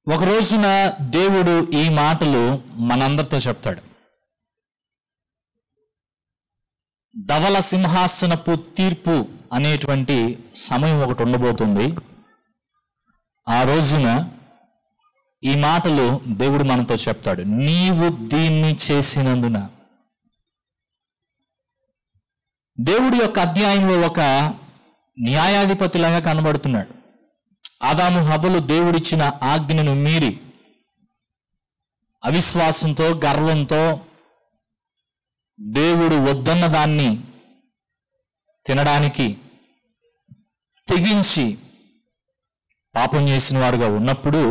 ఒక రోజున దేవుడు ఈ మాటలు మనందరితో చెప్తాడు ధవల సింహాసనపు తీర్పు అనేటువంటి సమయం ఒకటి ఉండబోతుంది ఆ రోజున ఈ మాటలు దేవుడు మనతో చెప్తాడు నీవు దీన్ని చేసినందున దేవుడి యొక్క అధ్యాయంలో ఒక న్యాయాధిపతిలాగా కనబడుతున్నాడు ఆదాము హబలు దేవుడిచ్చిన ఆజ్ఞను మీరి అవిశ్వాసంతో గర్వంతో దేవుడు వద్దన్న దాన్ని తినడానికి తెగించి పాపం చేసిన వారుగా ఉన్నప్పుడు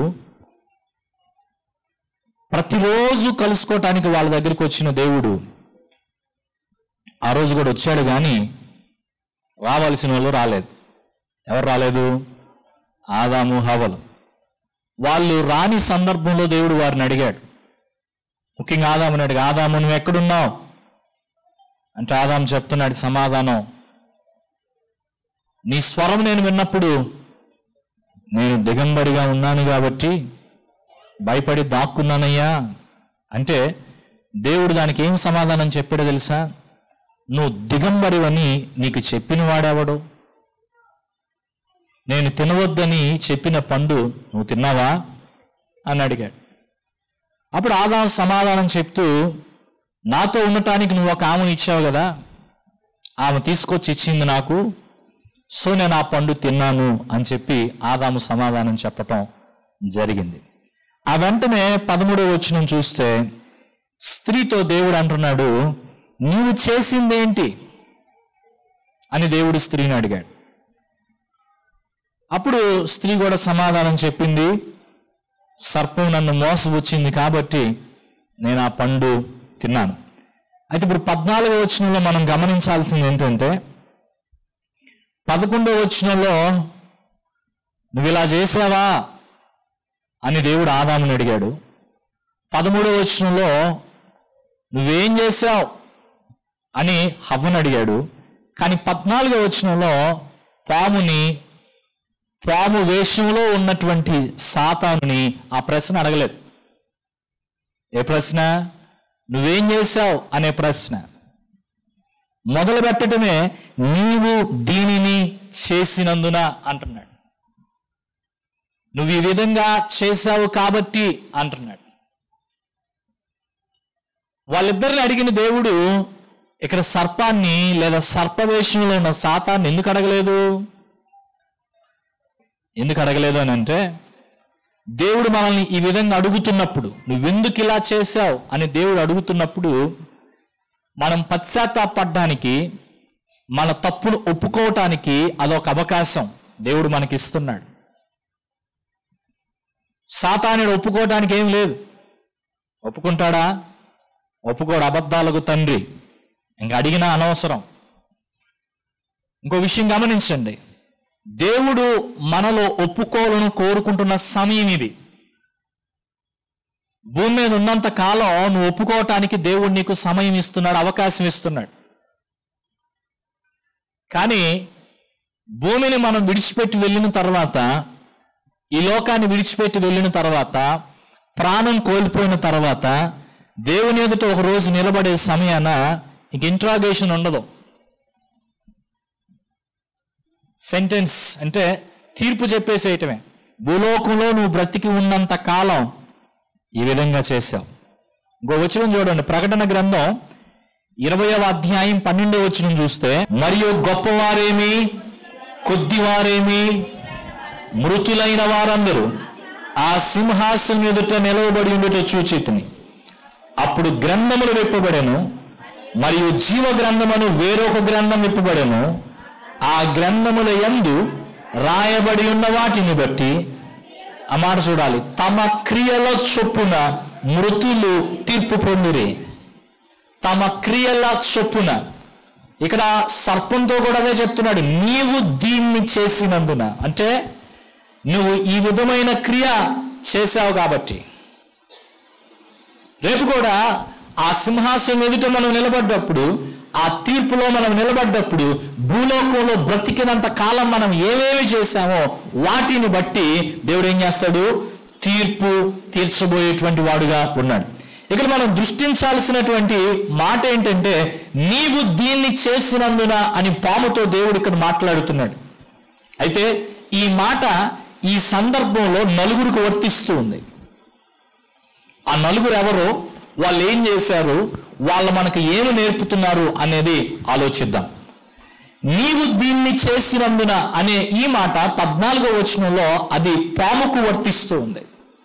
ప్రతిరోజు కలుసుకోవటానికి వాళ్ళ దగ్గరికి వచ్చిన దేవుడు ఆ రోజు కూడా వచ్చాడు కానీ రావాల్సిన వాళ్ళు రాలేదు ఎవరు రాలేదు ఆదాము హవలు వాళ్ళు రాని సందర్భంలో దేవుడు వారిని అడిగాడు ముఖ్యంగా ఆదాముని అడిగి ఆదాము నువ్వు ఎక్కడున్నావు అంటే ఆదాము చెప్తున్నాడు సమాధానం నీ స్వరం నేను విన్నప్పుడు నేను దిగంబరిగా ఉన్నాను కాబట్టి భయపడి దాక్కున్నానయ్యా అంటే దేవుడు దానికి ఏం సమాధానం చెప్పాడో తెలుసా నువ్వు దిగంబరివని నీకు చెప్పిన వాడెవడు నేను తినవద్దని చెప్పిన పండు నువ్వు తిన్నావా అని అడిగాడు అప్పుడు ఆదాం సమాధానం చెప్తూ నాతో ఉండటానికి నువ్వు ఒక ఆమెను ఇచ్చావు కదా ఆమె తీసుకొచ్చి ఇచ్చింది నాకు సో నేను ఆ పండు తిన్నాను అని చెప్పి ఆదాము సమాధానం చెప్పటం జరిగింది ఆ వెంటనే పదమూడవ వచ్చిన చూస్తే స్త్రీతో దేవుడు అంటున్నాడు నీవు చేసిందేంటి అని దేవుడు స్త్రీని అడిగాడు అప్పుడు స్త్రీ కూడా సమాధానం చెప్పింది సర్పం నన్ను మోసవచ్చింది కాబట్టి నేను ఆ పండు తిన్నాను అయితే ఇప్పుడు పద్నాలుగో వచనంలో మనం గమనించాల్సింది ఏంటంటే పదకొండో వచనంలో నువ్వు ఇలా చేసావా అని దేవుడు ఆదాముని అడిగాడు పదమూడో వచనంలో నువ్వేం చేశావు అని హవ్వను అడిగాడు కానీ పద్నాలుగో వచనంలో పాముని పాము వేషంలో ఉన్నటువంటి సాతానుని ఆ ప్రశ్న అడగలేదు ఏ ప్రశ్న నువ్వేం చేశావు అనే ప్రశ్న మొదలు పెట్టడమే నీవు దీనిని చేసినందున అంటున్నాడు నువ్వు ఈ విధంగా చేశావు కాబట్టి అంటున్నాడు వాళ్ళిద్దరిని అడిగిన దేవుడు ఇక్కడ సర్పాన్ని లేదా సర్పవేషంలో ఉన్న సాతాన్ని ఎందుకు అడగలేదు ఎందుకు అడగలేదు అని అంటే దేవుడు మనల్ని ఈ విధంగా అడుగుతున్నప్పుడు నువ్వెందుకు ఇలా చేశావు అని దేవుడు అడుగుతున్నప్పుడు మనం పశ్చాత్తాపడ్డానికి మన తప్పును ఒప్పుకోవటానికి అదొక అవకాశం దేవుడు మనకి ఇస్తున్నాడు సాతానుడు ఒప్పుకోవటానికి ఏం లేదు ఒప్పుకుంటాడా ఒప్పుకోడు అబద్ధాలకు తండ్రి ఇంక అడిగినా అనవసరం ఇంకో విషయం గమనించండి దేవుడు మనలో ఒప్పుకోలను కోరుకుంటున్న సమయం ఇది భూమి మీద ఉన్నంత కాలం నువ్వు ఒప్పుకోవటానికి దేవుడు నీకు సమయం ఇస్తున్నాడు అవకాశం ఇస్తున్నాడు కానీ భూమిని మనం విడిచిపెట్టి వెళ్ళిన తర్వాత ఈ లోకాన్ని విడిచిపెట్టి వెళ్ళిన తర్వాత ప్రాణం కోల్పోయిన తర్వాత దేవుని ఎదుట ఒక రోజు నిలబడే సమయాన ఇంక ఇంట్రాగేషన్ ఉండదు సెంటెన్స్ అంటే తీర్పు చెప్పేసేయటమే భూలోకంలో నువ్వు బ్రతికి ఉన్నంత కాలం ఈ విధంగా చేశావు ఇంకో వచనం చూడండి ప్రకటన గ్రంథం ఇరవయవ అధ్యాయం పన్నెండవ వచనం చూస్తే మరియు గొప్పవారేమి కొద్దివారేమి మృతులైన వారందరూ ఆ సింహాసనం ఎదుట నిలవబడి ఉండుట చూచితిని అప్పుడు గ్రంథములు విప్పబడెను మరియు జీవ గ్రంథమును వేరొక గ్రంథం విప్పబడెను ఆ గ్రంథముల యందు రాయబడి ఉన్న వాటిని బట్టి ఆ మాట చూడాలి తమ క్రియల చొప్పున మృతులు తీర్పు పొందిరి తమ క్రియల చొప్పున ఇక్కడ సర్పంతో కూడా అదే చెప్తున్నాడు నీవు దీన్ని చేసినందున అంటే నువ్వు ఈ విధమైన క్రియ చేశావు కాబట్టి రేపు కూడా ఆ సింహాసనం ఎదుట మనం నిలబడ్డప్పుడు ఆ తీర్పులో మనం నిలబడ్డప్పుడు భూలోకంలో బ్రతికినంత కాలం మనం ఏమేమి చేశామో వాటిని బట్టి దేవుడు ఏం చేస్తాడు తీర్పు తీర్చబోయేటువంటి వాడుగా ఉన్నాడు ఇక్కడ మనం దృష్టించాల్సినటువంటి మాట ఏంటంటే నీవు దీన్ని చేసినందున అని పాముతో దేవుడు ఇక్కడ మాట్లాడుతున్నాడు అయితే ఈ మాట ఈ సందర్భంలో నలుగురికి వర్తిస్తూ ఉంది ఆ నలుగురు ఎవరో వాళ్ళు ఏం చేశారు వాళ్ళు మనకు ఏమి నేర్పుతున్నారు అనేది ఆలోచిద్దాం నీవు దీన్ని చేసినందున అనే ఈ మాట పద్నాలుగో వచనంలో అది పాముకు వర్తిస్తూ ఉంది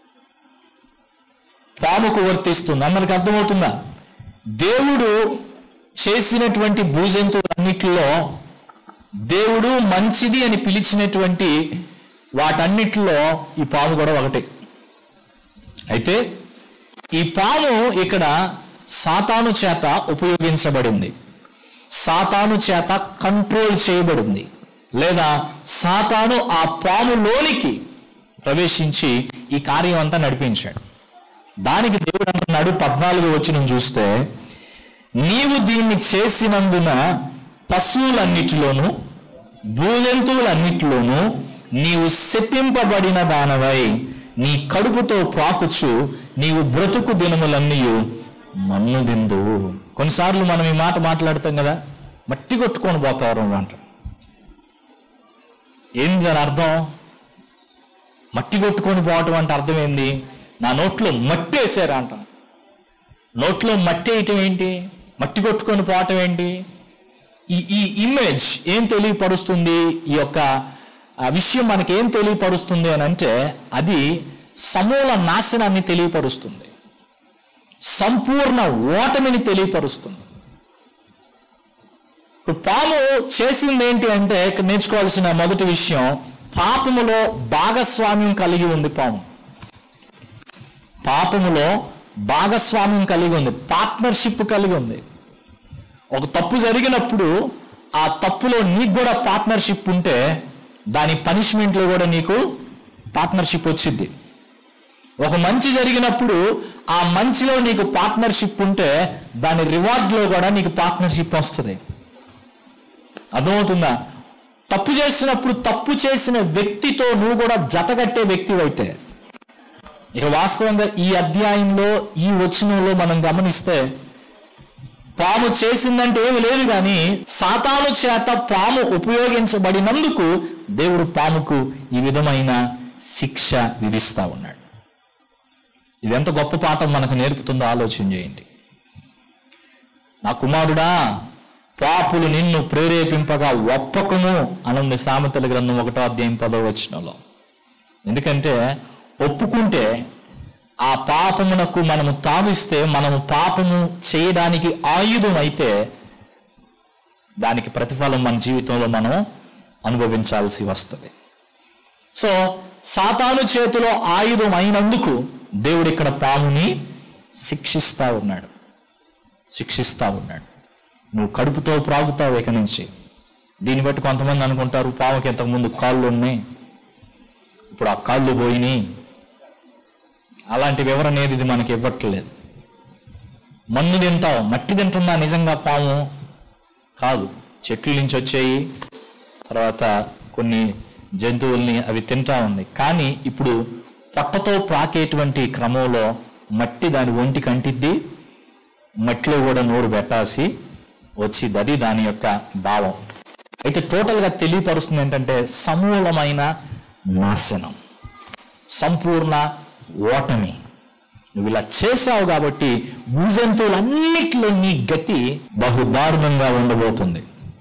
పాముకు వర్తిస్తుంది అందరికి అర్థమవుతుందా దేవుడు చేసినటువంటి భూజంతువులన్నిటిలో దేవుడు మంచిది అని పిలిచినటువంటి వాటన్నిటిలో ఈ పాము కూడా ఒకటి అయితే ఈ పాము ఇక్కడ సాతాను చేత ఉపయోగించబడింది సాతాను చేత కంట్రోల్ చేయబడింది లేదా సాతాను ఆ పాములోనికి ప్రవేశించి ఈ కార్యం అంతా నడిపించాడు దానికి దేవుడు అంటున్నాడు పద్నాలుగు వచ్చిన చూస్తే నీవు దీన్ని చేసినందున పశువులన్నిటిలోనూ భూజంతువులన్నిటిలోనూ నీవు శపింపబడిన దానవై నీ కడుపుతో ప్రాకుచు నీవు బ్రతుకు దినములన్నీ మన్ను దిందు కొన్నిసార్లు మనం ఈ మాట మాట్లాడతాం కదా మట్టి కొట్టుకొని పోతారు అంట ఏంది దాని అర్థం మట్టి కొట్టుకొని పోవటం అంటే అర్థం ఏంది నా నోట్లో మట్టి వేసారా అంట నోట్లో మట్టి వేయటం ఏంటి మట్టి కొట్టుకొని పోవటం ఏంటి ఈ ఈ ఇమేజ్ ఏం తెలియపరుస్తుంది ఈ యొక్క ఆ విషయం మనకి ఏం తెలియపరుస్తుంది అని అంటే అది సమూల నాశనాన్ని తెలియపరుస్తుంది సంపూర్ణ ఓటమిని తెలియపరుస్తుంది ఇప్పుడు పాము చేసింది ఏంటి అంటే ఇక్కడ నేర్చుకోవాల్సిన మొదటి విషయం పాపములో భాగస్వామ్యం కలిగి ఉంది పాము పాపములో భాగస్వామ్యం కలిగి ఉంది పార్ట్నర్షిప్ కలిగి ఉంది ఒక తప్పు జరిగినప్పుడు ఆ తప్పులో నీకు కూడా పార్ట్నర్షిప్ ఉంటే దాని పనిష్మెంట్లో కూడా నీకు పార్ట్నర్షిప్ వచ్చింది ఒక మంచి జరిగినప్పుడు ఆ మంచిలో నీకు పార్ట్నర్షిప్ ఉంటే దాని రివార్డ్లో కూడా నీకు పార్ట్నర్షిప్ వస్తుంది అర్థమవుతుందా తప్పు చేసినప్పుడు తప్పు చేసిన వ్యక్తితో నువ్వు కూడా జతగట్టే వ్యక్తి అయితే ఇక వాస్తవంగా ఈ అధ్యాయంలో ఈ వచనంలో మనం గమనిస్తే పాము చేసిందంటే ఏమి లేదు కానీ సాతాను చేత పాము ఉపయోగించబడినందుకు దేవుడు పాముకు ఈ విధమైన శిక్ష విధిస్తా ఉన్నాడు ఇది ఎంత గొప్ప పాఠం మనకు నేర్పుతుందో ఆలోచన చేయండి నా కుమారుడా పాపులు నిన్ను ప్రేరేపింపగా ఒప్పకము అనుంది సామెతల గ్రంథం ఒకటో అధ్యాయం పదో వచనంలో ఎందుకంటే ఒప్పుకుంటే ఆ పాపమునకు మనము తావిస్తే మనము పాపము చేయడానికి ఆయుధం అయితే దానికి ప్రతిఫలం మన జీవితంలో మనం అనుభవించాల్సి వస్తుంది సో సాతాను చేతిలో ఆయుధం అయినందుకు దేవుడు ఇక్కడ పాముని శిక్షిస్తా ఉన్నాడు శిక్షిస్తా ఉన్నాడు నువ్వు కడుపుతో ప్రాగుతావు ఇక నుంచి దీన్ని బట్టి కొంతమంది అనుకుంటారు పాముకి ఇంతకుముందు కాళ్ళు ఉన్నాయి ఇప్పుడు ఆ కాళ్ళు పోయినాయి అలాంటి వివరణ ఏది ఇది మనకి ఇవ్వట్లేదు మన్ను తింటావు మట్టి తింటుందా నిజంగా పాము కాదు చెట్ల నుంచి వచ్చాయి తర్వాత కొన్ని జంతువుల్ని అవి తింటా ఉంది కానీ ఇప్పుడు పొట్టతో ప్రాకేటువంటి క్రమంలో మట్టి దాని ఒంటికి అంటిద్ది మట్టిలో కూడా నోరు పెట్టాల్సి వచ్చింది అది దాని యొక్క భావం అయితే టోటల్గా తెలియపరుస్తుంది ఏంటంటే సమూలమైన నాశనం సంపూర్ణ ఓటమి నువ్వు ఇలా చేశావు కాబట్టి భూజంతువులన్నిటిలో నీ గతి బహు దారుణంగా ఉండబోతుంది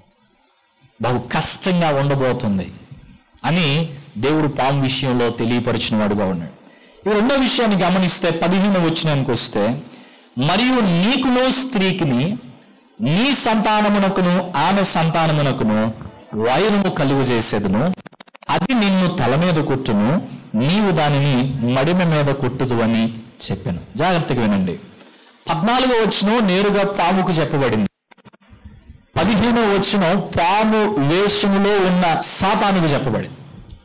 బహు కష్టంగా ఉండబోతుంది అని దేవుడు పాము విషయంలో తెలియపరిచిన వాడుగా ఉన్నాడు ఈ రెండో విషయాన్ని గమనిస్తే పదిహేను వచ్చినానికి వస్తే మరియు నీకును స్త్రీకిని నీ సంతానమునకును ఆమె సంతానమునకును వైరము కలుగు చేసేదును అది నిన్ను తల మీద కొట్టును నీవు దానిని మడిమ మీద కొట్టుదు అని చెప్పాను జాగ్రత్తగా వినండి పద్నాలుగో వచ్చిన నేరుగా పాముకు చెప్పబడింది పదిహేనో వచ్చిన పాము వేషములో ఉన్న సాతానుకు చెప్పబడింది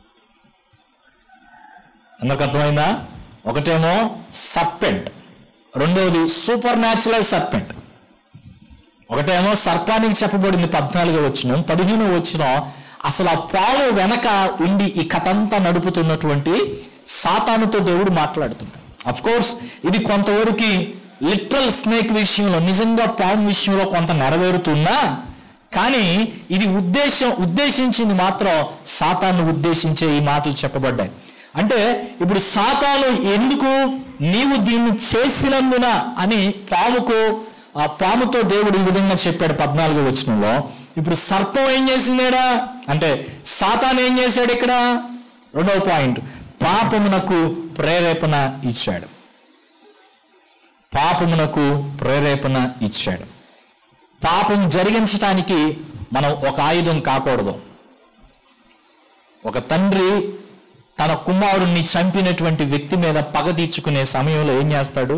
అందరికి అర్థమైందా ఒకటేమో సర్పెంట్ రెండవది సూపర్ న్యాచురల్ సర్పెంట్ ఒకటేమో సర్పానికి చెప్పబడింది పద్నాలుగో వచ్చిన పదిహేను వచ్చిన అసలు ఆ పాము వెనక ఉండి ఈ కథ అంతా నడుపుతున్నటువంటి సాతానుతో దేవుడు మాట్లాడుతున్నాడు అఫ్ కోర్స్ ఇది కొంతవరకు లిటరల్ స్నేక్ విషయంలో నిజంగా పాము విషయంలో కొంత నెరవేరుతున్నా కానీ ఇది ఉద్దేశం ఉద్దేశించింది మాత్రం సాతాను ఉద్దేశించే ఈ మాటలు చెప్పబడ్డాయి అంటే ఇప్పుడు సాతాను ఎందుకు నీవు దీన్ని చేసినందున అని పాముకు ఆ పాముతో దేవుడు ఈ విధంగా చెప్పాడు పద్నాలుగో వచనంలో ఇప్పుడు సర్పం ఏం చేసిందేడా అంటే సాతాను ఏం చేశాడు ఇక్కడ రెండవ పాయింట్ పాపమునకు ప్రేరేపణ ఇచ్చాడు పాపమునకు ప్రేరేపణ ఇచ్చాడు పాపం జరిగించటానికి మనం ఒక ఆయుధం కాకూడదు ఒక తండ్రి తన కుమారుణ్ణి చంపినటువంటి వ్యక్తి మీద పగ తీర్చుకునే సమయంలో ఏం చేస్తాడు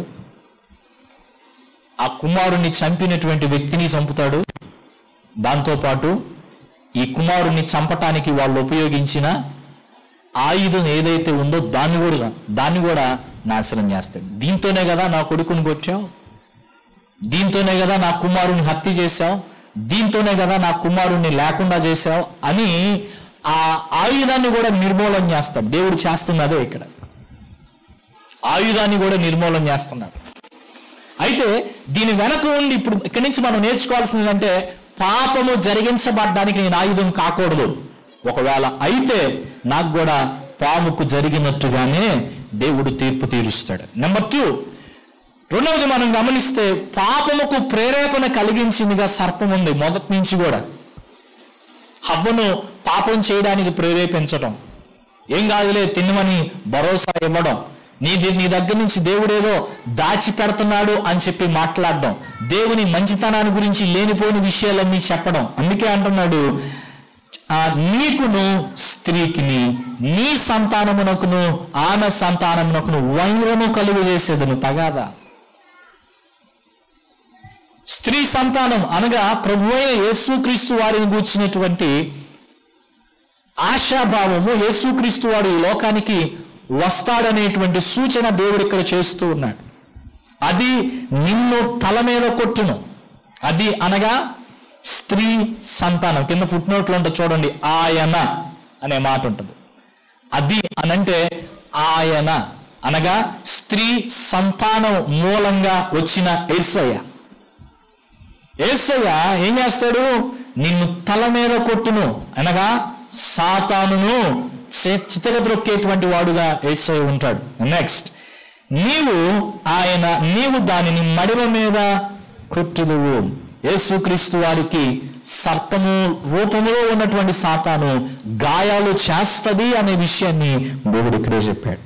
ఆ కుమారుణ్ణి చంపినటువంటి వ్యక్తిని చంపుతాడు దాంతోపాటు ఈ కుమారుణ్ణి చంపటానికి వాళ్ళు ఉపయోగించిన ఆయుధం ఏదైతే ఉందో దాన్ని కూడా దాన్ని కూడా నాశనం చేస్తాడు దీంతోనే కదా నా కొడుకుని కొట్టావు దీంతోనే కదా నా కుమారుని హత్య చేశావు దీంతోనే కదా నా కుమారుణ్ణి లేకుండా చేశావు అని ఆ ఆయుధాన్ని కూడా నిర్మూలన చేస్తాడు దేవుడు చేస్తుంది అదే ఇక్కడ ఆయుధాన్ని కూడా నిర్మూలన చేస్తున్నాడు అయితే దీని వెనక ఉండి ఇప్పుడు ఇక్కడి నుంచి మనం నేర్చుకోవాల్సింది అంటే పాపము జరిగించబడ్డానికి నేను ఆయుధం కాకూడదు ఒకవేళ అయితే నాకు కూడా పాముకు జరిగినట్టుగానే దేవుడు తీర్పు తీరుస్తాడు నెంబర్ టూ రెండవది మనం గమనిస్తే పాపముకు ప్రేరేపణ కలిగించిందిగా సర్పం ఉంది మొదటి నుంచి కూడా హవ్వను పాపం చేయడానికి ప్రేరేపించడం ఏం కాదులే తినమని భరోసా ఇవ్వడం నీ నీ దగ్గర నుంచి దేవుడేదో దాచి పెడుతున్నాడు అని చెప్పి మాట్లాడడం దేవుని మంచితనాన్ని గురించి లేనిపోని విషయాలన్నీ చెప్పడం అందుకే అంటున్నాడు ఆ నీకును స్త్రీకిని నీ సంతానమునకును ఆమె సంతానమునకును వైరము కలుగు చేసేదను తగాదా స్త్రీ సంతానం అనగా ప్రభు అయిన యేసుక్రీస్తు వారిని గూర్చినటువంటి ఆశాభావము యేసుక్రీస్తు వాడు ఈ లోకానికి వస్తాడనేటువంటి సూచన దేవుడు ఇక్కడ చేస్తూ ఉన్నాడు అది నిన్ను తల మీద కొట్టును అది అనగా స్త్రీ సంతానం కింద ఫుట్ నోట్లో ఉంటుంది చూడండి ఆయన అనే మాట ఉంటుంది అది అనంటే ఆయన అనగా స్త్రీ సంతానం మూలంగా వచ్చిన ఏసయ్య ఏసయ్య ఏం చేస్తాడు నిన్ను తల మీద కొట్టును అనగా సాతానును చితగద్రొక్కేటువంటి వాడుగా ఏసయ్య ఉంటాడు నెక్స్ట్ నీవు ఆయన నీవు దానిని మడిమ మీద కొట్టుదువు యేసుక్రీస్తు వారికి సర్పము రూపంలో ఉన్నటువంటి సాతాను గాయాలు చేస్తది అనే విషయాన్ని దేవుడు ఇక్కడే చెప్పాడు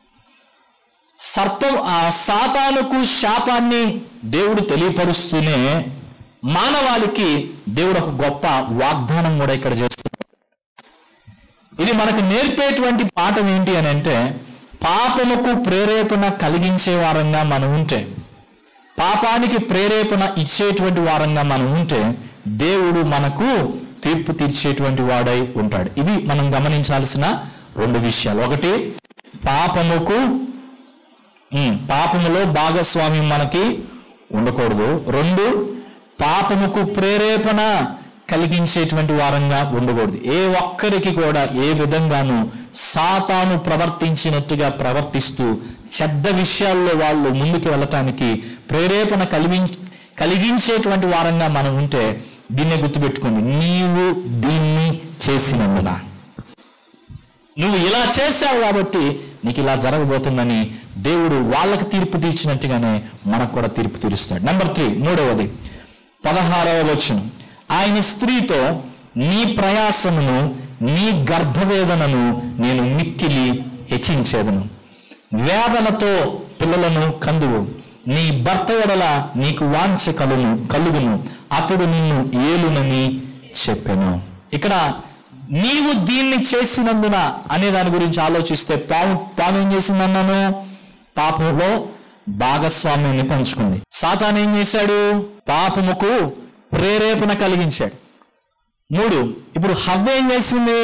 సర్పం ఆ సాతానుకు శాపాన్ని దేవుడు తెలియపరుస్తూనే మానవాళికి దేవుడు ఒక గొప్ప వాగ్దానం కూడా ఇక్కడ చేస్తున్నాడు ఇది మనకు నేర్పేటువంటి పాఠం ఏంటి అని అంటే పాపముకు ప్రేరేపణ కలిగించే వారంగా మనం ఉంటే పాపానికి ప్రేరేపణ ఇచ్చేటువంటి వారంగా మనం ఉంటే దేవుడు మనకు తీర్పు తీర్చేటువంటి వాడై ఉంటాడు ఇవి మనం గమనించాల్సిన రెండు విషయాలు ఒకటి పాపముకు ఉమ్, పాపములో భాగస్వామ్యం మనకి ఉండకూడదు రెండు పాపముకు ప్రేరేపణ కలిగించేటువంటి వారంగా ఉండకూడదు ఏ ఒక్కరికి కూడా ఏ విధంగానూ సాతాను ప్రవర్తించినట్టుగా ప్రవర్తిస్తూ చెడ్డ విషయాల్లో వాళ్ళు ముందుకు వెళ్ళటానికి ప్రేరేపణ కలిగించ కలిగించేటువంటి వారంగా మనం ఉంటే దీన్నే గుర్తుపెట్టుకోండి నీవు దీన్ని చేసినందున నువ్వు ఇలా చేశావు కాబట్టి నీకు ఇలా జరగబోతుందని దేవుడు వాళ్ళకి తీర్పు తీర్చినట్టుగానే మనకు కూడా తీర్పు తీరుస్తాడు నెంబర్ త్రీ మూడవది పదహారవ వచనం ఆయన స్త్రీతో నీ ప్రయాసమును నీ గర్భవేదనను నేను మిక్కిలి హెచ్చించేదను వేదనతో పిల్లలను కందువు నీ భర్త ఎడల నీకు వాంఛ కలును కలుగును అతడు నిన్ను ఏలునని చెప్పాను ఇక్కడ నీవు దీన్ని చేసినందున అనే దాని గురించి ఆలోచిస్తే పాము పాము ఏం చేసిందన్నాను పాపంలో భాగస్వామ్యాన్ని పంచుకుంది సాతాన్ ఏం చేశాడు పాపముకు ప్రేరేపణ కలిగించాడు మూడు ఇప్పుడు హవ్వ ఏం చేసింది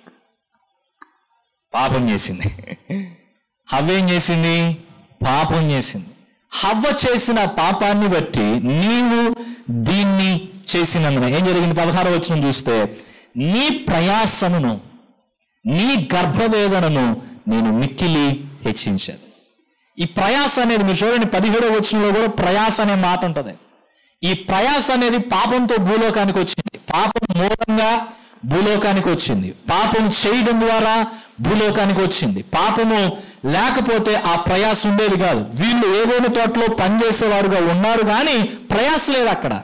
పాపం చేసింది హవ్వ ఏం చేసింది పాపం చేసింది హవ్వ చేసిన పాపాన్ని బట్టి నీవు దీన్ని చేసినందున ఏం జరిగింది పదహారు వచ్చిన చూస్తే నీ ప్రయాసమును నీ గర్భవేదనను నేను మిక్కిలి హెచ్చించాను ఈ ప్రయాస అనేది మీరు చూడండి పదిహేడవ వచనంలో కూడా ప్రయాస అనే మాట ఉంటుంది ఈ ప్రయాస అనేది పాపంతో భూలోకానికి వచ్చింది పాపం మూలంగా భూలోకానికి వచ్చింది పాపం చేయడం ద్వారా భూలోకానికి వచ్చింది పాపము లేకపోతే ఆ ప్రయాస ఉండేది కాదు వీళ్ళు ఏదైనా తోటలో పనిచేసేవారుగా ఉన్నారు కానీ ప్రయాస లేదు అక్కడ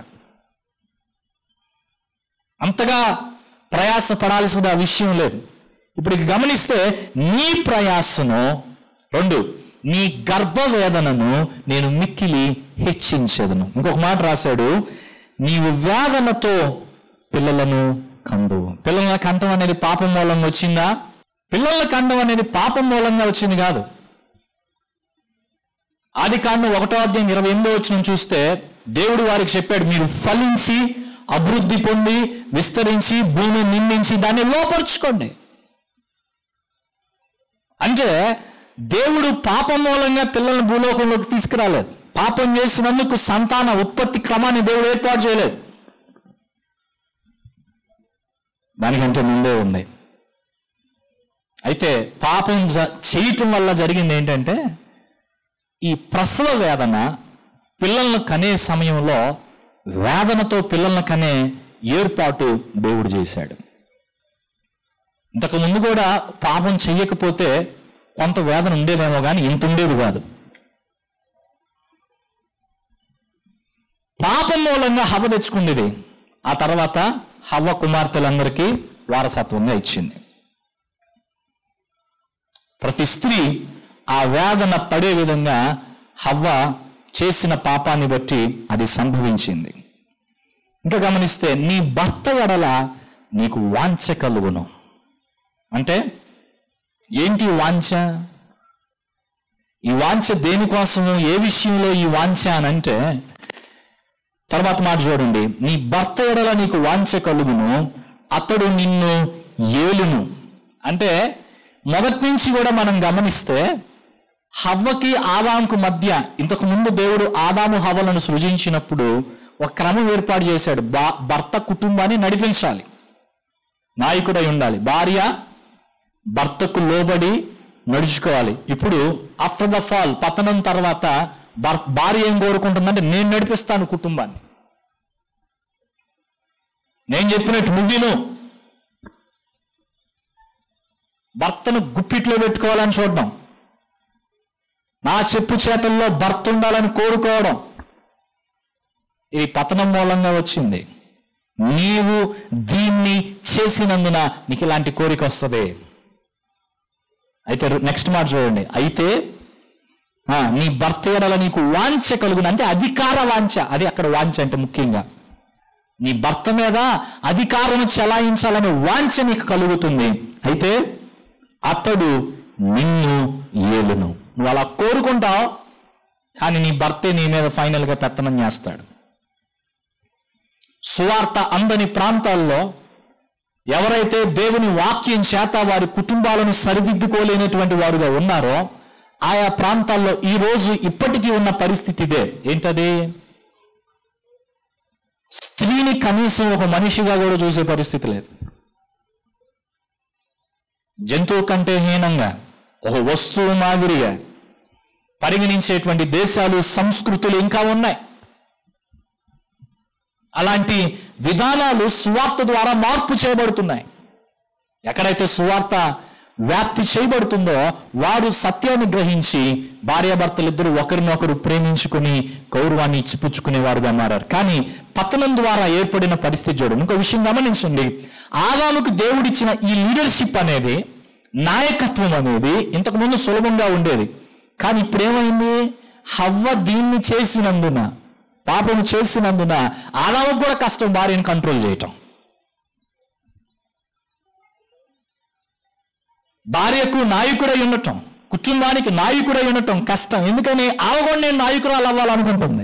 అంతగా ప్రయాస పడాల్సిన విషయం లేదు ఇప్పుడు ఇక గమనిస్తే నీ ప్రయాసను రెండు నీ గర్భవేదనను నేను మిక్కిలి హెచ్చించదును ఇంకొక మాట రాశాడు నీవు వేదనతో పిల్లలను కందు పిల్లల కంఠం అనేది పాపం మూలంగా వచ్చిందా పిల్లల కండం అనేది పాపం మూలంగా వచ్చింది కాదు ఆది కాండం ఒకటో అధ్యాయం ఇరవై ఎనిమిదో వచ్చిన చూస్తే దేవుడు వారికి చెప్పాడు మీరు ఫలించి అభివృద్ధి పొంది విస్తరించి భూమి నిందించి దాన్ని లోపరుచుకోండి అంటే దేవుడు పాపం మూలంగా పిల్లల్ని భూలోకంలోకి తీసుకురాలేదు పాపం చేసినందుకు సంతాన ఉత్పత్తి క్రమాన్ని దేవుడు ఏర్పాటు చేయలేదు దానికంటే ముందే ఉంది అయితే పాపం జ- చేయటం వల్ల జరిగింది ఏంటంటే ఈ ప్రసవ వేదన పిల్లలను కనే సమయంలో వేదనతో పిల్లలను కనే ఏర్పాటు దేవుడు చేశాడు ఇంతకు ముందు కూడా పాపం చెయ్యకపోతే కొంత వేదన ఉండేదేమో కానీ ఇంత ఉండేది కాదు పాపం మూలంగా హవ తెచ్చుకునేది ఆ తర్వాత హవ్వ కుమార్తెలందరికీ వారసత్వంగా ఇచ్చింది ప్రతి స్త్రీ ఆ వేదన పడే విధంగా హవ్వ చేసిన పాపాన్ని బట్టి అది సంభవించింది ఇంకా గమనిస్తే నీ భర్త ఎడల నీకు వాంఛ కలుగును అంటే ఏంటి వాంఛ ఈ వాంఛ దేనికోసము ఏ విషయంలో ఈ వాంఛ అని అంటే తర్వాత మాట చూడండి నీ భర్త ఎడల నీకు వాంఛ కలుగును అతడు నిన్ను ఏలును అంటే మొదటి నుంచి కూడా మనం గమనిస్తే హవ్వకి ఆదాముకు మధ్య ఇంతకు ముందు దేవుడు ఆదాము హవ్వలను సృజించినప్పుడు ఒక క్రమం ఏర్పాటు చేశాడు బా భర్త కుటుంబాన్ని నడిపించాలి నాయకుడై ఉండాలి భార్య భర్తకు లోబడి నడుచుకోవాలి ఇప్పుడు ఆఫ్టర్ ద ఫాల్ పతనం తర్వాత భర్- భార్య ఏం కోరుకుంటుందంటే నేను నడిపిస్తాను కుటుంబాన్ని నేను చెప్పినట్టు నువ్వును భర్తను గుప్పిట్లో పెట్టుకోవాలని చూడడం నా చెప్పు చేతల్లో భర్త ఉండాలని కోరుకోవడం ఇది పతనం మూలంగా వచ్చింది నీవు దీన్ని చేసినందున నీకు ఇలాంటి కోరిక వస్తుంది అయితే నెక్స్ట్ మాట చూడండి అయితే ఆ, నీ భర్త ఎడల నీకు వాంఛ కలుగును అంటే అధికార వాంఛ అది అక్కడ వాంఛ అంటే ముఖ్యంగా నీ భర్త మీద అధికారం చెలాయించాలనే వాంఛ నీకు కలుగుతుంది అయితే అతడు నిన్ను ఏలును నువ్వు అలా కోరుకుంటావు కానీ నీ భర్తే నీ మీద ఫైనల్గా పెత్తనం చేస్తాడు సువార్త అందని ప్రాంతాల్లో ఎవరైతే దేవుని వాక్యం చేత వారి కుటుంబాలను సరిదిద్దుకోలేనటువంటి వారుగా ఉన్నారో ఆయా ప్రాంతాల్లో ఈ రోజు ఇప్పటికీ ఉన్న పరిస్థితి ఇదే ఏంటది స్త్రీని కనీసం ఒక మనిషిగా కూడా చూసే పరిస్థితి లేదు జంతువు కంటే హీనంగా ఒక వస్తువు మాదిరిగా పరిగణించేటువంటి దేశాలు సంస్కృతులు ఇంకా ఉన్నాయి అలాంటి విధానాలు సువార్త ద్వారా మార్పు చేయబడుతున్నాయి ఎక్కడైతే సువార్త వ్యాప్తి చేయబడుతుందో వారు సత్యాన్ని గ్రహించి భార్యాభర్తలిద్దరూ ఒకరినొకరు ప్రేమించుకుని గౌరవాన్ని ఇచ్చిపుచ్చుకునే వారుగా మారారు కానీ పతనం ద్వారా ఏర్పడిన పరిస్థితి చూడండి ఇంకో విషయం గమనించండి ఆదాముకు దేవుడిచ్చిన ఈ లీడర్షిప్ అనేది నాయకత్వం అనేది ఇంతకు ముందు సులభంగా ఉండేది కానీ ఇప్పుడు ఏమైంది హవ్వ దీన్ని చేసినందున పాపం చేసినందున ఆదాముకు కూడా కష్టం భార్యను కంట్రోల్ చేయటం భార్యకు నాయకుడై ఉండటం కుటుంబానికి నాయకుడై ఉండటం కష్టం ఎందుకని ఆమె కూడా నేను నాయకురాలు అవ్వాలనుకుంటుంది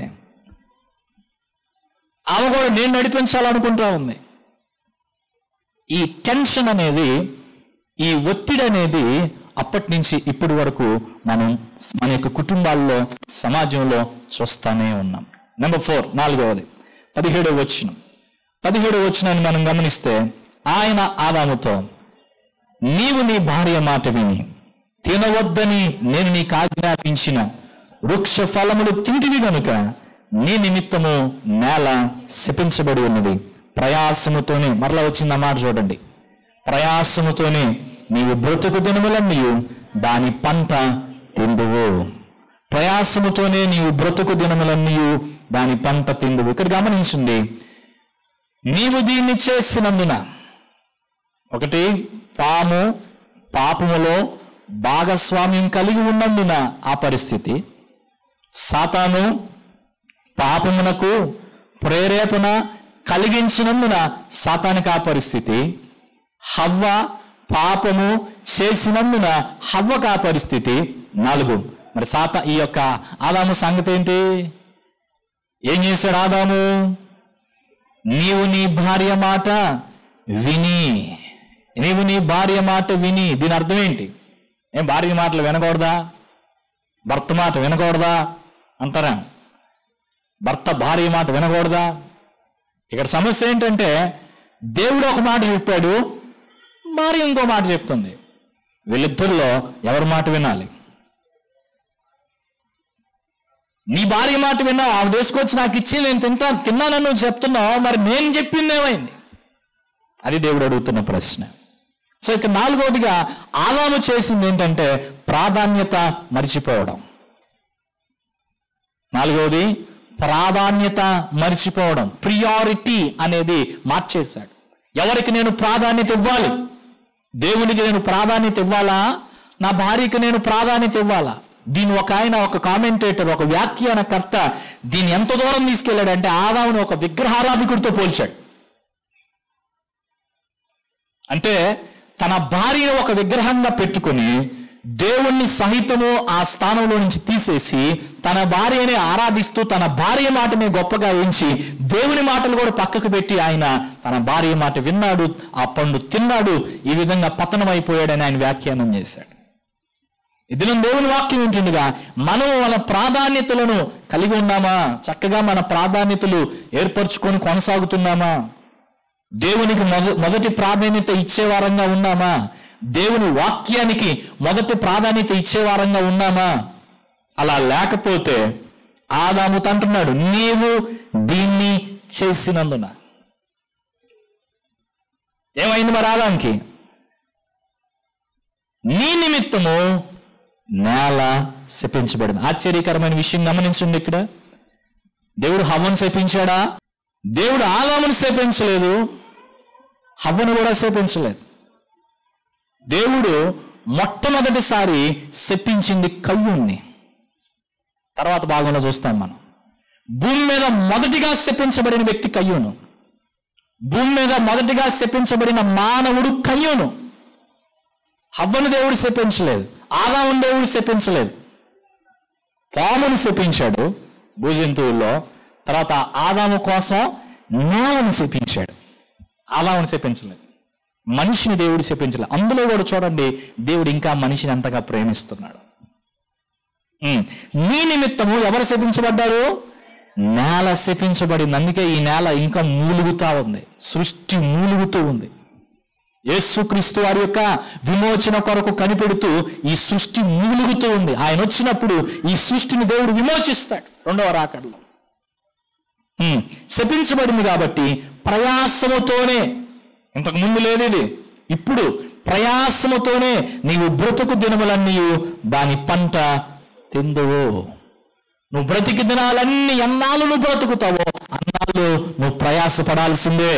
ఆమె కూడా నేను నడిపించాలనుకుంటా ఉంది ఈ టెన్షన్ అనేది ఈ ఒత్తిడి అనేది అప్పటి నుంచి ఇప్పటి వరకు మనం మన యొక్క కుటుంబాల్లో సమాజంలో చూస్తానే ఉన్నాం నెంబర్ ఫోర్ నాలుగవది పదిహేడవ వచనం పదిహేడవ వచనాన్ని మనం గమనిస్తే ఆయన ఆదాముతో నీవు నీ భార్య మాట విని తినవద్దని నేను నీకు ఆజ్ఞాపించిన వృక్ష ఫలములు తింటివి గనుక నీ నిమిత్తము నేల శపించబడి ఉన్నది ప్రయాసముతోనే మరలా వచ్చింది మాట చూడండి ప్రయాసముతోనే నీవు బ్రతుకు దినములన్నీ దాని పంట తిందువు ప్రయాసముతోనే నీవు బ్రతుకు దినములన్నీ దాని పంట తిందువు ఇక్కడ గమనించండి నీవు దీన్ని చేసినందున ఒకటి పాము పాపములో భాగస్వామ్యం కలిగి ఉన్నందున ఆ పరిస్థితి సాతాను పాపమునకు ప్రేరేపణ కలిగించినందున సాతానికి ఆ పరిస్థితి హవ్వ పాపము చేసినందున హవ్వకు ఆ పరిస్థితి నాలుగు మరి సాత ఈ యొక్క ఆదాము సంగతి ఏంటి ఏం చేశాడు ఆదాము నీవు నీ భార్య మాట విని నీవు నీ భార్య మాట విని దీని అర్థం ఏంటి ఏం భార్య మాటలు వినకూడదా భర్త మాట వినకూడదా అంటారా భర్త భార్య మాట వినకూడదా ఇక్కడ సమస్య ఏంటంటే దేవుడు ఒక మాట చెప్పాడు భార్య ఇంకో మాట చెప్తుంది వీళ్ళిద్దరిలో ఎవరి మాట వినాలి నీ భార్య మాట విన్నావు ఆమె తీసుకొచ్చి నాకు ఇచ్చి నేను తింటా తిన్నానని నువ్వు చెప్తున్నావు మరి నేను చెప్పింది ఏమైంది అది దేవుడు అడుగుతున్న ప్రశ్న సో ఇక నాలుగవదిగా ఆదాము చేసింది ఏంటంటే ప్రాధాన్యత మర్చిపోవడం నాలుగవది ప్రాధాన్యత మర్చిపోవడం ప్రియారిటీ అనేది మార్చేశాడు ఎవరికి నేను ప్రాధాన్యత ఇవ్వాలి దేవునికి నేను ప్రాధాన్యత ఇవ్వాలా నా భార్యకి నేను ప్రాధాన్యత ఇవ్వాలా దీని ఒక ఆయన ఒక కామెంటేటర్ ఒక వ్యాఖ్యానకర్త దీన్ని ఎంత దూరం తీసుకెళ్ళాడంటే ఆదాముని ఒక విగ్రహారాధికుడితో పోల్చాడు అంటే తన భార్యను ఒక విగ్రహంగా పెట్టుకుని దేవుణ్ణి సహితము ఆ స్థానంలో నుంచి తీసేసి తన భార్యని ఆరాధిస్తూ తన భార్య మాటని గొప్పగా ఎంచి దేవుని మాటలు కూడా పక్కకు పెట్టి ఆయన తన భార్య మాట విన్నాడు ఆ పండు తిన్నాడు ఈ విధంగా పతనం అయిపోయాడని ఆయన వ్యాఖ్యానం చేశాడు ఇది దేవుని వాక్యం ఉంటుండగా మనం మన ప్రాధాన్యతలను కలిగి ఉన్నామా చక్కగా మన ప్రాధాన్యతలు ఏర్పరచుకొని కొనసాగుతున్నామా దేవునికి మొద మొదటి ప్రాధాన్యత ఇచ్చే వారంగా ఉన్నామా దేవుని వాక్యానికి మొదటి ప్రాధాన్యత ఇచ్చే వారంగా ఉన్నామా అలా లేకపోతే ఆదాము అంటున్నాడు నీవు దీన్ని చేసినందున ఏమైంది మరి ఆదాంకి నీ నిమిత్తము నేల శపించబడింది ఆశ్చర్యకరమైన విషయం గమనించండి ఇక్కడ దేవుడు హవ్వను శపించాడా దేవుడు ఆదామును శపించలేదు హవ్వను కూడా శపించలేదు దేవుడు మొట్టమొదటిసారి శపించింది కయ్యూన్ని తర్వాత భాగంలో చూస్తాం మనం భూమి మీద మొదటిగా శపించబడిన వ్యక్తి కయ్యూను భూమి మీద మొదటిగా శపించబడిన మానవుడు కయ్యూను హవ్వను దేవుడు శపించలేదు ఆదామును దేవుడు శపించలేదు పామును శపించాడు భూజంతువుల్లో తర్వాత ఆదాము కోసం నేలను శపించాడు ఆదామును శపించలేదు మనిషిని దేవుడు శపించలేదు అందులో కూడా చూడండి దేవుడు ఇంకా మనిషిని అంతగా ప్రేమిస్తున్నాడు ఉమ్. నీ నిమిత్తము ఎవరు శపించబడ్డారు నేల శపించబడింది అందుకే ఈ నేల ఇంకా మూలుగుతా ఉంది సృష్టి మూలుగుతూ ఉంది యేసుక్రీస్తు వారి యొక్క విమోచన కొరకు కనిపెడుతూ ఈ సృష్టి మూలుగుతూ ఉంది ఆయన వచ్చినప్పుడు ఈ సృష్టిని దేవుడు విమోచిస్తాడు రెండవ రాకడలో ఉమ్, శపించబడింది కాబట్టి ప్రయాసముతోనే ఇంతకు ముందు లేదు ఇది ఇప్పుడు ప్రయాసముతోనే నీవు బ్రతుకు దినములన్నీ దాని పంట తిందువు నువ్వు బ్రతికి దినాలన్నీ ఎన్నాళ్ళు నువ్వు బ్రతుకుతావో అన్నాళ్ళు నువ్వు ప్రయాసపడాల్సిందే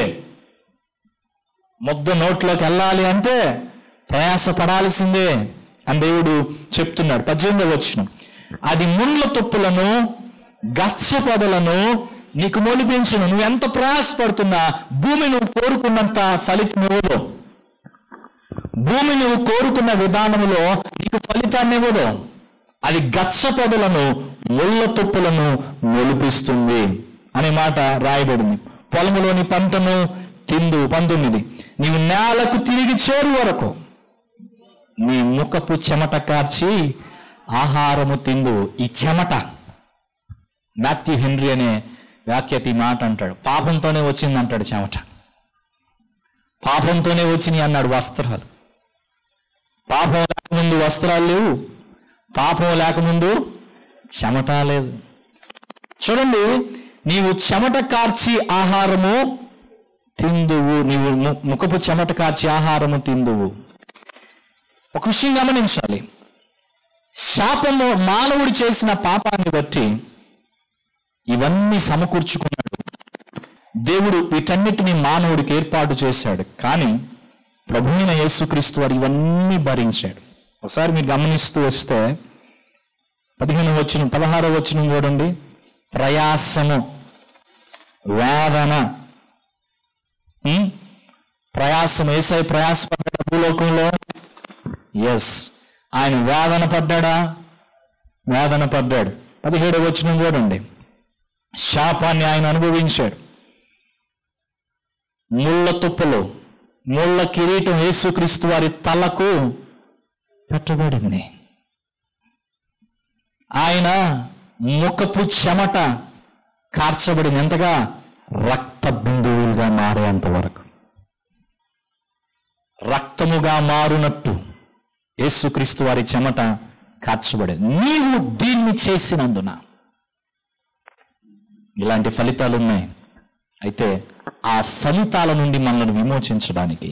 ముద్ద నోట్లోకి వెళ్ళాలి అంటే ప్రయాసపడాల్సిందే అని దేవుడు చెప్తున్నాడు పద్దెనిమిది వచ్చిన అది ముండ్ల తుప్పులను గచ్చ పొదలను నీకు మొలిపించును నువ్వు ఎంత ప్రయాసపడుతున్నా భూమి నువ్వు కోరుకున్నంత ఫలితం ఇవ్వదు భూమి నువ్వు కోరుకున్న విధానములో నీకు ఫలితాన్ని ఇవ్వదు అది గచ్చ పొదలను ముళ్ళ తుప్పులను మొలిపిస్తుంది అనే మాట రాయబడింది పొలములోని పంటను తిందు పంతొమ్మిది నీవు నేలకు తిరిగి చేరు వరకు నీ ముఖపు చెమట కార్చి ఆహారము తిందు ఈ చెమట మాథ్యూ హెన్రీ అనే వ్యాఖ్యత ఈ మాట అంటాడు పాపంతోనే వచ్చింది అంటాడు చెమట పాపంతోనే వచ్చినాయి అన్నాడు వస్త్రాలు పాపం లేకముందు వస్త్రాలు లేవు పాపం లేకముందు చెమట లేదు చూడండి నీవు చెమట కార్చి ఆహారము తిందువు నీవు ము- ముఖపు చెమట కార్చి ఆహారము తిందువు ఒక విషయం గమనించాలి శాపము మానవుడు చేసిన పాపాన్ని బట్టి ఇవన్నీ సమకూర్చుకున్నాడు దేవుడు వీటన్నిటిని మానవుడికి ఏర్పాటు చేశాడు కానీ ప్రభు అయిన యేసుక్రీస్తు వారు ఇవన్నీ భరించాడు ఒకసారి మీరు గమనిస్తూ వస్తే పదిహేను వచ్చిన పదహారో వచ్చిన చూడండి ప్రయాసము వేదన ఉం? ప్రయాసం ఏసై ప్రయాసపడ్డాడు భూలోకంలో ఎస్ ఆయన వేదన పడ్డాడా వేదన పడ్డాడు పదిహేడు వచ్చిన చూడండి శాపాన్ని ఆయన అనుభవించాడు ముళ్ళ తుప్పలు ముళ్ళ కిరీటం యేసుక్రీస్తు వారి తలకు పెట్టబడింది ఆయన ముఖపు చెమట కార్చబడింది ఎంతగా రక్త బిందువులుగా మారేంత వరకు రక్తముగా మారునట్టు యేసుక్రీస్తు వారి చెమట కార్చబడింది నీవు దీన్ని చేసినందున ఇలాంటి ఫలితాలు ఉన్నాయి అయితే ఆ ఫలితాల నుండి మనల్ని విమోచించడానికి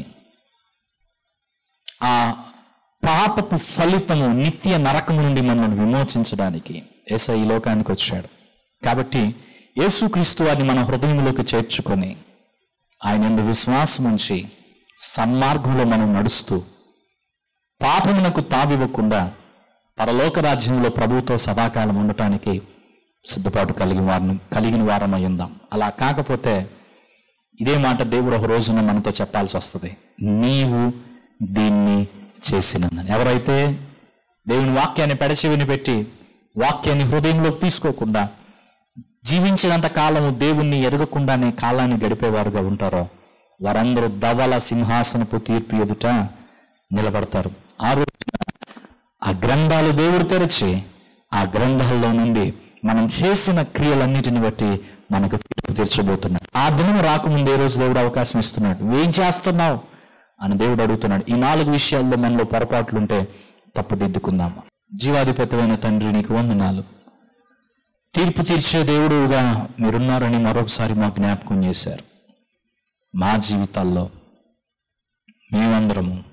ఆ పాపపు ఫలితము నిత్య నరకము నుండి మనల్ని విమోచించడానికి యేసయ్య ఈ లోకానికి వచ్చాడు కాబట్టి యేసుక్రీస్తు వారిని మన హృదయంలోకి చేర్చుకొని ఆయన ఎందు విశ్వాసం ఉంచి సన్మార్గంలో మనం నడుస్తూ పాపమునకు తావివ్వకుండా పరలోక రాజ్యంలో ప్రభువుతో సదాకాలం ఉండటానికి సిద్ధపాటు కలిగిన వారిని కలిగిన వారమై ఉందాం అలా కాకపోతే ఇదే మాట దేవుడు ఒక రోజున మనతో చెప్పాల్సి వస్తుంది నీవు దీన్ని చేసినందని ఎవరైతే దేవుని వాక్యాన్ని పెడచెవిని పెట్టి వాక్యాన్ని హృదయంలోకి తీసుకోకుండా జీవించినంత కాలము దేవుణ్ణి ఎరగకుండానే కాలాన్ని గడిపేవారుగా ఉంటారో వారందరూ ధవల సింహాసనపు తీర్పు ఎదుట నిలబడతారు ఆ రోజున ఆ గ్రంథాలు దేవుడు తెరిచి ఆ గ్రంథాల్లో నుండి మనం చేసిన క్రియలన్నిటిని బట్టి మనకు తీర్పు తీర్చబోతున్నాడు ఆ దినం రాకముందు ఏ రోజు దేవుడు అవకాశం ఇస్తున్నాడు ఏం చేస్తున్నావు అని దేవుడు అడుగుతున్నాడు ఈ నాలుగు విషయాల్లో మనలో పొరపాట్లుంటే తప్పుదిద్దుకుందాం జీవాధిపతమైన తండ్రి నీకు వందనాలు తీర్పు తీర్చే దేవుడుగా మీరున్నారని మరొకసారి మాకు జ్ఞాపకం చేశారు మా జీవితాల్లో మేమందరము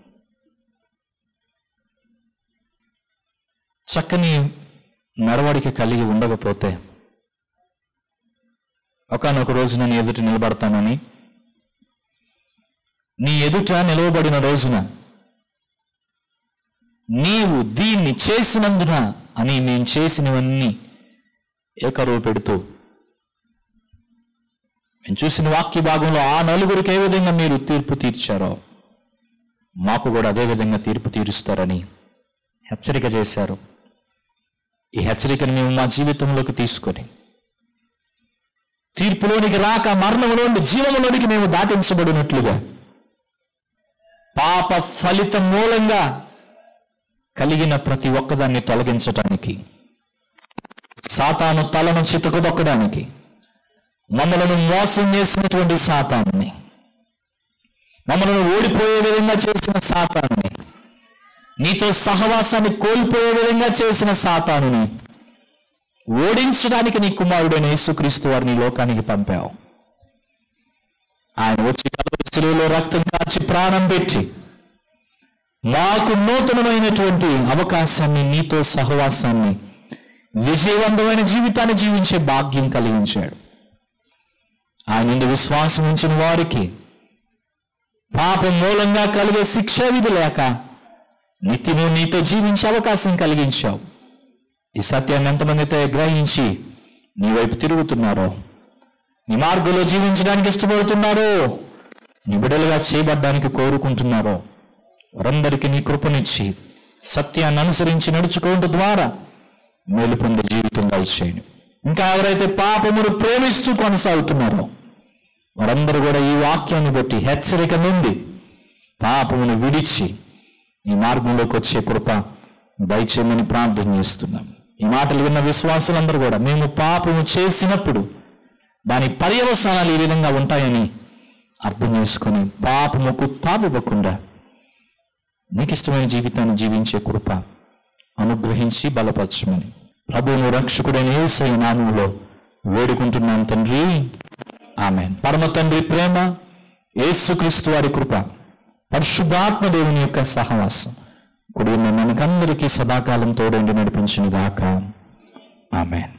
చక్కని నడవడిక కలిగి ఉండకపోతే ఒకనొక రోజున నీ ఎదుట నిలబడతానని నీ ఎదుట నిలవబడిన రోజున నీవు దీన్ని చేసినందున అని నేను చేసినవన్నీ ఏకరువు పెడుతూ మేము చూసిన వాక్య భాగంలో ఆ నలుగురికి ఏ విధంగా మీరు తీర్పు తీర్చారో మాకు కూడా అదే విధంగా తీర్పు తీరుస్తారని హెచ్చరిక చేశారు ఈ హెచ్చరికను మేము మా జీవితంలోకి తీసుకొని తీర్పులోనికి రాక మరణంలోని జీవములోనికి మేము దాటించబడినట్లుగా పాప ఫలితం మూలంగా కలిగిన ప్రతి ఒక్కదాన్ని తొలగించటానికి సాతాను తలను చితకదొక్కడానికి మమ్మలను మోసం చేసినటువంటి సాతాన్ని మమ్మలను ఓడిపోయే విధంగా చేసిన సాతాన్ని నీతో సహవాసాన్ని కోల్పోయే విధంగా చేసిన సాతానుని ఓడించడానికి నీ కుమారుడైన యేసుక్రీస్తు వారిని ఈ లోకానికి పంపావు ఆయన వచ్చి కలువరి శిలువలో రక్తం కాచి ప్రాణం పెట్టి మాకు నూతనమైనటువంటి అవకాశాన్ని నీతో సహవాసాన్ని విజయవంతమైన జీవితాన్ని జీవించే భాగ్యం కలిగించాడు ఆయన నుండి విశ్వాసం ఉంచిన వారికి పాపం మూలంగా కలిగే శిక్షా విధి లేక నిత్యము నీతో జీవించే అవకాశం కలిగించావు ఈ సత్యాన్ని ఎంతమందితో గ్రహించి నీ వైపు తిరుగుతున్నారో నీ మార్గంలో జీవించడానికి ఇష్టపడుతున్నారో నీ బిడలుగా చేయబడ్డానికి కోరుకుంటున్నారో వారందరికీ నీ కృపనిచ్చి సత్యాన్ని అనుసరించి నడుచుకోవడం ద్వారా మేలు పొందే జీవితం దయచేయండి ఇంకా ఎవరైతే పాపమును ప్రేమిస్తూ కొనసాగుతున్నారో వారందరూ కూడా ఈ వాక్యాన్ని బట్టి హెచ్చరిక నుండి పాపమును విడిచి ఈ మార్గంలోకి వచ్చే కృప దయచేయమని ప్రార్థన చేస్తున్నాం ఈ మాటలు విన్న విశ్వాసులందరూ కూడా మేము పాపము చేసినప్పుడు దాని పర్యవసానాలు ఈ విధంగా ఉంటాయని అర్థం చేసుకొని పాపముకు తావివ్వకుండా నీకు ఇష్టమైన జీవితాన్ని జీవించే కృప అనుగ్రహించి బలపరచమని ప్రభువును రక్షకుడైన యేసయ్య నామంలో వేడుకుంటున్నాం తండ్రి ఆమె పరమ తండ్రి ప్రేమ యేసుక్రీస్తు వారి కృప పరిశుద్ధాత్మ దేవుని యొక్క సహవాసం కుడి ఉన్న మనకందరికీ సదాకాలం తోడండి నడిపించును గాక ఆమెన్